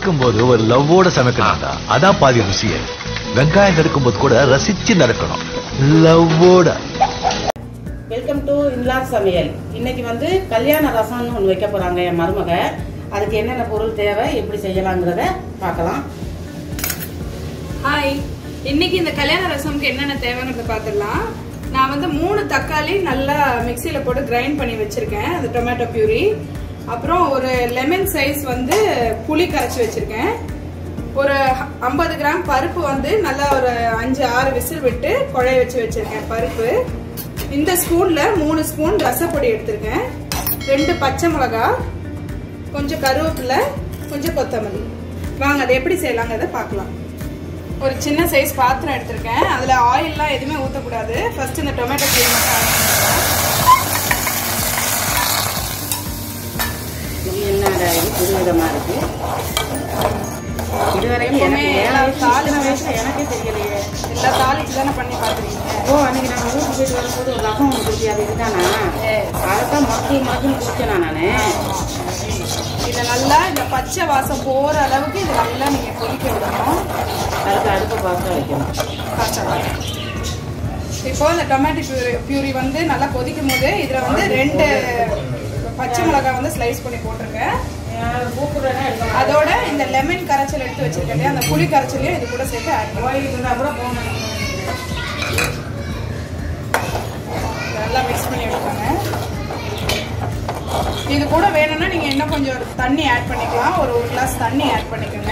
சமைக்கும் போது ஒரு லவ்வோட சமைக்கணும்டா அதான் பாதி ருசியே வெங்காயம் நறுக்கும் போது கூட ரசிச்சு நறுக்கணும் லவ்வோட வெல்கம் டு இன்லா சமையல் இன்னைக்கு வந்து கல்யாண ரசம்னு ஒன்று வைக்க போறாங்க என் மருமக அதுக்கு என்னென்ன பொருள் தேவை எப்படி செய்யலாங்கிறத பார்க்கலாம் ஹாய் இன்னைக்கு இந்த கல்யாண ரசம்க்கு என்னென்ன தேவைங்கிறத பார்த்துடலாம் நான் வந்து மூணு தக்காளி நல்லா மிக்சியில் போட்டு கிரைண்ட் பண்ணி வச்சிருக்கேன் அது டொமேட்டோ பியூரி அப்புறம் ஒரு லெமன் சைஸ் வந்து புளி கரைச்சி வச்சிருக்கேன் ஒரு ஐம்பது கிராம் பருப்பு வந்து நல்லா ஒரு அஞ்சு ஆறு விசில் விட்டு குழைய வச்சு வச்சிருக்கேன் பருப்பு இந்த ஸ்பூன்ல மூணு ஸ்பூன் ரசப்பொடி எடுத்திருக்கேன் ரெண்டு பச்சை மிளகா கொஞ்சம் கருவேப்பிலை கொஞ்சம் கொத்தமல்லி வாங்க அதை எப்படி செய்யலாங்கிறத பார்க்கலாம் ஒரு சின்ன சைஸ் பாத்திரம் எடுத்திருக்கேன் அதுல ஆயில்லாம் எதுவுமே ஊற்றக்கூடாது ஃபர்ஸ்ட் இந்த டொமேட்டோ கிரீம் இது என்னடா இது புது விதமா இருக்கு இதுவரையும் எனக்கு எப்பவுமே ஏழாவது தாலி சின்ன வயசுல எனக்கே தெரியலையே எல்லா தாளிச்சு தானே பண்ணி பார்த்துருக்கீங்க ஓ அன்னைக்கு நான் ஊருக்கு போயிட்டு வரும்போது ஒரு ரசம் ஒன்று குடிச்சி அது இதுதானா அதைத்தான் மக்கள் மக்கள் குடிச்சேனா நானு இதை நல்லா இந்த பச்சை வாசம் போற அளவுக்கு இது நல்லா நீங்க கொதிக்க விடணும் அதுக்கு அடுப்பை பார்த்து வைக்கணும் காய்ச்சலாம். இப்போ இந்த டொமேட்டோ பியூரி பியூரி வந்து நல்லா கொதிக்கும் போது இதுல வந்து ரெண்டு பச்சை மிளகாய் வந்து ஸ்லைஸ் பண்ணி போட்டிருக்கேன் கூப்பிடுறேன்னா எடுக்க அதோட இந்த லெமன் கரைச்சல் எடுத்து வச்சிருக்கேன் இல்லையா அந்த புளி கரைச்சலையும் இது கூட சேர்த்து ஆட் பண்ணுவோம் கோயிலுக்கு இருந்தால் கூட போகணும் நல்லா மிக்ஸ் பண்ணி எடுப்பாங்க இது கூட வேணும்னா நீங்க இன்னும் கொஞ்சம் தண்ணி ஆட் பண்ணிக்கலாம் ஒரு ஒரு கிளாஸ் தண்ணி ஆட் பண்ணிக்கோங்க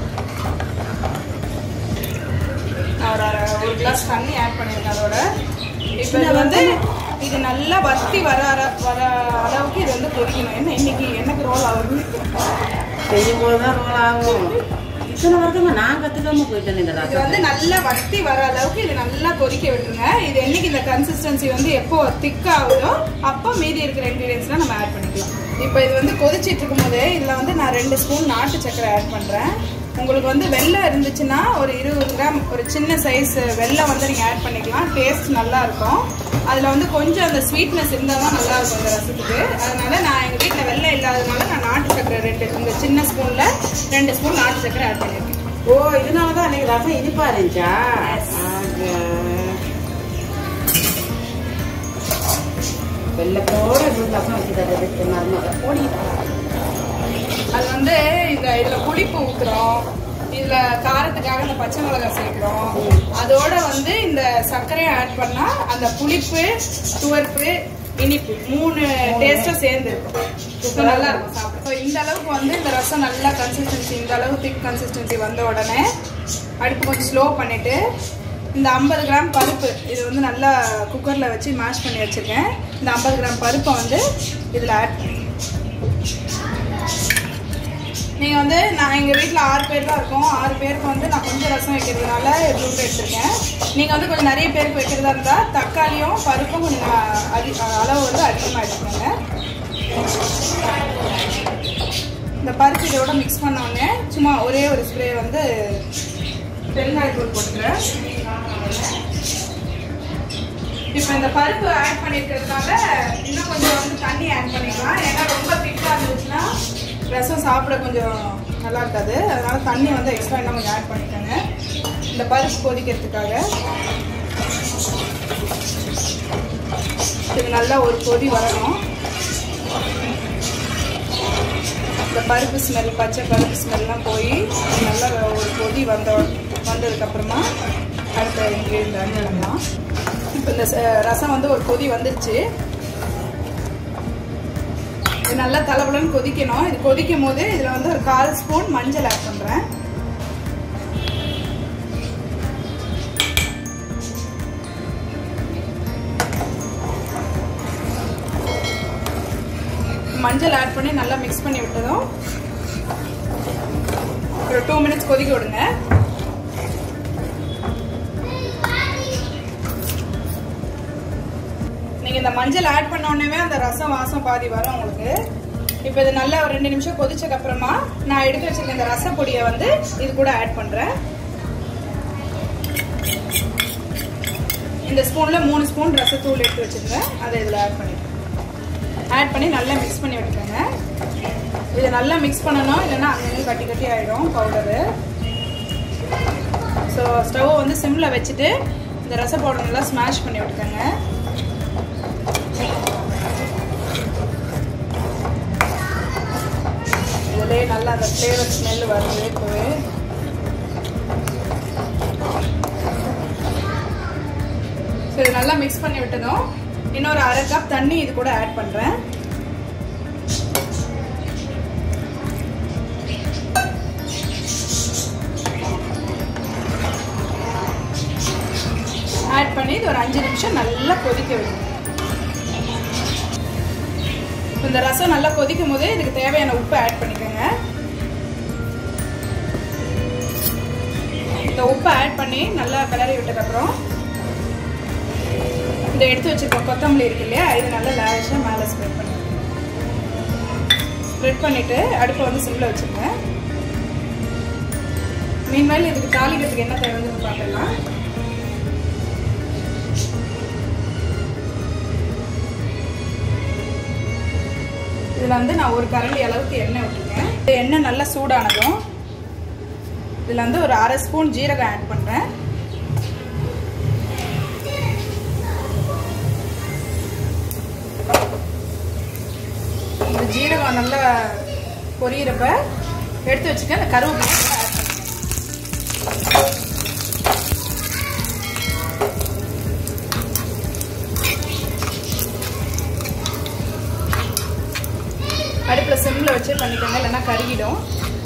நான் ஒரு அரை- ஒரு கிளாஸ் தண்ணி ஆட் பண்ணிருக்கேன் அதோட இப்போ இது வந்து இது நல்லா வத்தி வர அர- வர அளவுக்கு இது வந்து கொதிக்கணும் என்ன இன்னைக்கு எனக்கு ரோல் ஆகுது செய்யும் போது தான் ரோல் ஆகும் இத்தனை வருஷமா நான் கற்றுக்காம போயிட்டேன் இந்த இது ரசம் வந்து நல்லா வத்தி வர அளவுக்கு இது நல்லா கொதிக்க விட்டுருங்க இது என்னைக்கு இந்த கன்சிஸ்டன்சி வந்து எப்போ திக் ஆகுதோ அப்போ மீதி இருக்கிற இன்க்ரீடியன்ஸ்லாம் நம்ம ஆட் பண்ணிக்கலாம் இப்போ இது வந்து கொதிச்சிட்டு இருக்கும்போது இதில் வந்து நான் ரெண்டு ஸ்பூன் நாட்டு சர்க்கரை ஆட் பண்ணுறேன் உங்களுக்கு வந்து வெள்ளம் இருந்துச்சுன்னா ஒரு இருபது கிராம் ஒரு சின்ன சைஸ் வெள்ளம் வந்து நீங்கள் ஆட் பண்ணிக்கலாம் டேஸ்ட் நல்லா இருக்கும் அதில் வந்து கொஞ்சம் அந்த ஸ்வீட்னஸ் இருந்தால் தான் நல்லா இருக்கும் இந்த ரசத்துக்கு அதனால நான் எங்கள் வீட்டில் வெள்ளம் இல்லாததுனால நான் நாட்டு சர்க்கரை ரெண்டு இந்த சின்ன ஸ்பூனில் ரெண்டு ஸ்பூன் நாட்டு சர்க்கரை ஆட் பண்ணியிருக்கேன் ஓ இதனால தான் அன்னைக்கு ரசம் இனிப்பா இருந்துச்சா Yes. ஆக. வெள்ளத்தோட இப்படி ரசம் வச்சு தர்றது மருமக ஓடிட்டா அது வந்து இந்த இதுல புளிப்பு ஊத்துறோம் இதுல காரத்துக்காக இந்த பச்சை மிளகாய் சேர்க்கிறோம் அதோட வந்து இந்த சர்க்கரையை ஆட் பண்ணா அந்த புளிப்பு துவர்ப்பு இனிப்பு மூணு டேஸ்டும் சேர்ந்து இருக்கும் So, நல்லா இருக்கும் சாப்பிட So, இந்த அளவுக்கு வந்து இந்த ரசம் நல்லா கன்சிஸ்டன்சி இந்த அளவு திக் கன்சிஸ்டன்சி வந்த உடனே அடுப்பு கொஞ்சம் ஸ்லோ பண்ணிட்டு இந்த ஐம்பது கிராம் பருப்பு இது வந்து நல்லா குக்கரில் வச்சு மேஷ் பண்ணி வச்சுருக்கேன் இந்த ஐம்பது கிராம் பருப்பை வந்து இதில் ஆட் பண்ணி நீங்க வந்து நான் எங்க வீட்ல ஆறு பேர் தான் இருக்கோம் ஆறு பேருக்கு வந்து நான் கொஞ்சம் ரசம் வைக்கிறதுனால இவ்வளோ எடுத்திருக்கேன் நீங்க வந்து கொஞ்சம் நிறைய பேருக்கு வைக்கிறதா இருந்தா தக்காளியும் பருப்பும் கொஞ்சம் அதி அளவு வந்து அதிகமாக எடுத்துக்கோங்க இந்த பருப்பு இதோட மிக்ஸ் பண்ண உடனே சும்மா ஒரே ஒரு ஸ்ப்ரே வந்து பெருங்காய தூள் போட்டுக்கிறேன் இப்போ இந்த பருப்பு ஆட் பண்ணிருக்கிறதுனால இன்னும் கொஞ்சம் வந்து தண்ணி ஆட் பண்ணிக்கலாம் ஏன்னா ரொம்ப திக்காக இருந்துச்சுன்னா ரசம் சாப்பிட கொஞ்சம் நல்லா இருக்காது அதனால தண்ணி வந்து எக்ஸ்ட்ரா இன்னும் கொஞ்சம் ஆட் பண்ணிக்கோங்க இந்த பருப்பு கொதிக்கிறதுக்காக இது நல்லா ஒரு கொதி வரணும் இந்த பருப்பு ஸ்மெல் பச்சை பருப்பு ஸ்மெல்லாம் போய் நல்லா ஒரு கொதி வந்த வந்ததுக்கப்புறமா அடுத்த இன்க்ரீடியன்ட் ஆட் பண்ணலாம் இப்போ இந்த ச- ரசம் வந்து ஒரு கொதி வந்துருச்சு இது நல்லா தலபலன்னு கொதிக்கணும் இது கொதிக்கும் போது இதில் வந்து ஒரு கால் ஸ்பூன் மஞ்சள் ஆட் பண்ணுறேன் மஞ்சள் ஆட் பண்ணி நல்லா மிக்ஸ் பண்ணி விட்டதும் ஒரு டூ மினிட்ஸ் கொதிக்க விடுங்க நீங்க இந்த மஞ்சள் ஆட் பண்ண உடனே அந்த ரசம் வாசம் பாதி வரும் உங்களுக்கு இப்போ இது நல்லா ஒரு ரெண்டு நிமிஷம் கொதிச்சதுக்கு அப்புறமா நான் எடுத்து வச்சிருக்க இந்த ரசப்பொடியை வந்து இது கூட ஆட் பண்றேன் இந்த ஸ்பூன்ல மூணு ஸ்பூன் ரசத்தூள் எடுத்து வச்சிருக்கேன் அதை இதில் ஆட் பண்ணிடுறேன் ஆட் பண்ணி நல்லா மிக்ஸ் பண்ணி விட்டுக்கோங்க இதை நல்லா மிக்ஸ் பண்ணணும் இல்லைன்னா அங்கங்கே கட்டி கட்டி ஆயிடும் பவுடரு ஸோ ஸ்டவ் வந்து சிம்மில் வச்சுட்டு இந்த ரச பவுடர் நல்லா ஸ்மாஷ் பண்ணி விட்டுக்கோங்க இதுலேயே நல்லா அந்த ஃப்ளேவர் ஸ்மெல் வருது இப்போவே ஸோ இது நல்லா மிக்ஸ் பண்ணி விட்டதும் இன்னொரு அரை கப் தண்ணி இது கூட ஆட் பண்ணுறேன் ஆட் பண்ணி இது ஒரு அஞ்சு நிமிஷம் நல்லா கொதிக்க விடுங்க இந்த ரசம் நல்லா கொதிக்கும் போது இதுக்கு தேவையான உப்பு ஆட் பண்ணிக்கோங்க இந்த உப்பை ஆட் பண்ணி நல்லா கிளறி விட்டதுக்கப்புறம் இந்த எடுத்து வச்சிருக்க கொத்தமல்லி இருக்கு இல்லையா இது நல்லா லேஷாக மேலே ஸ்ப்ரெட் பண்ணி ஸ்ப்ரெட் பண்ணிவிட்டு அடுப்பை வந்து சிம்மில் வச்சுருங்க மீன்மேல் இதுக்கு தாளிக்கிறதுக்கு என்ன தேவைன்னு பார்க்கலாம் இதில் வந்து நான் ஒரு கரண்டி அளவுக்கு எண்ணெய் விட்டுருக்கேன் இந்த எண்ணெய் நல்லா சூடானதும் இதில் வந்து ஒரு அரை ஸ்பூன் ஜீரகம் ஆட் பண்ணுறேன் இந்த ஜீரகம் நல்லா பொரியிறப்ப எடுத்து வச்சுக்க அந்த கருவேப்பிலை ஆட் பண்ணுறேன் அடுப்பில் சிம்மில் வச்சு பண்ணிக்கோங்க இல்லைன்னா கருகிடும்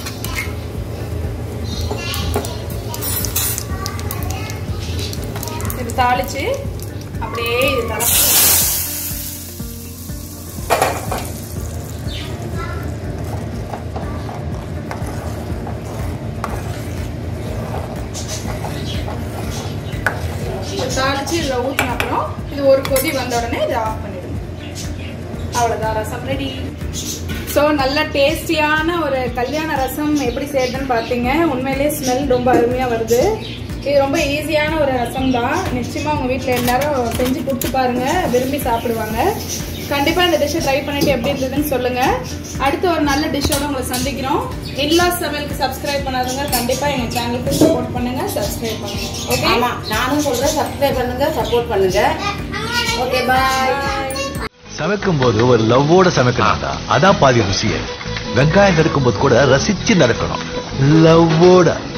இது தாளிச்சு அப்படியே இது கலந்து தாளிச்சு இதில் ஊற்றின அப்புறம் இது ஒரு கொதி வந்த உடனே இதை ஆஃப் பண்ணிடுங்க அவ்வளோதான் ரசம் ரெடி ஸோ நல்ல டேஸ்டியான ஒரு கல்யாண ரசம் எப்படி செய்யறதுன்னு பார்த்தீங்க உண்மையிலேயே ஸ்மெல் ரொம்ப அருமையாக வருது இது ரொம்ப ஈஸியான ஒரு ரசம் தான் நிச்சயமாக உங்கள் வீட்டில் எல்லாரும் செஞ்சு கொடுத்து பாருங்க விரும்பி சாப்பிடுவாங்க கண்டிப்பாக இந்த டிஷ்ஷை ட்ரை பண்ணிட்டு எப்படி இருந்ததுன்னு சொல்லுங்கள் அடுத்து ஒரு நல்ல டிஷ்ஷோட உங்களை சந்திக்கிறோம் இன்லாஸ் சமையலுக்கு சப்ஸ்கிரைப் பண்ணாதவங்க கண்டிப்பாக எங்கள் சேனலுக்கு சப்போர்ட் பண்ணுங்கள் சப்ஸ்கிரைப் பண்ணுங்கள் ஓகே ஆமா நானும் சொல்றேன் சப்ஸ்கிரைப் பண்ணுங்க சப்போர்ட் பண்ணுங்க ஓகே பாய் சமைக்கும் போது ஒரு லவ்வோட சமைக்கணும்டா அதான் பாதி ருசியே வெங்காயம் நறுக்கும் போது கூட ரசிச்சு நடக்கணும் லவ்வோட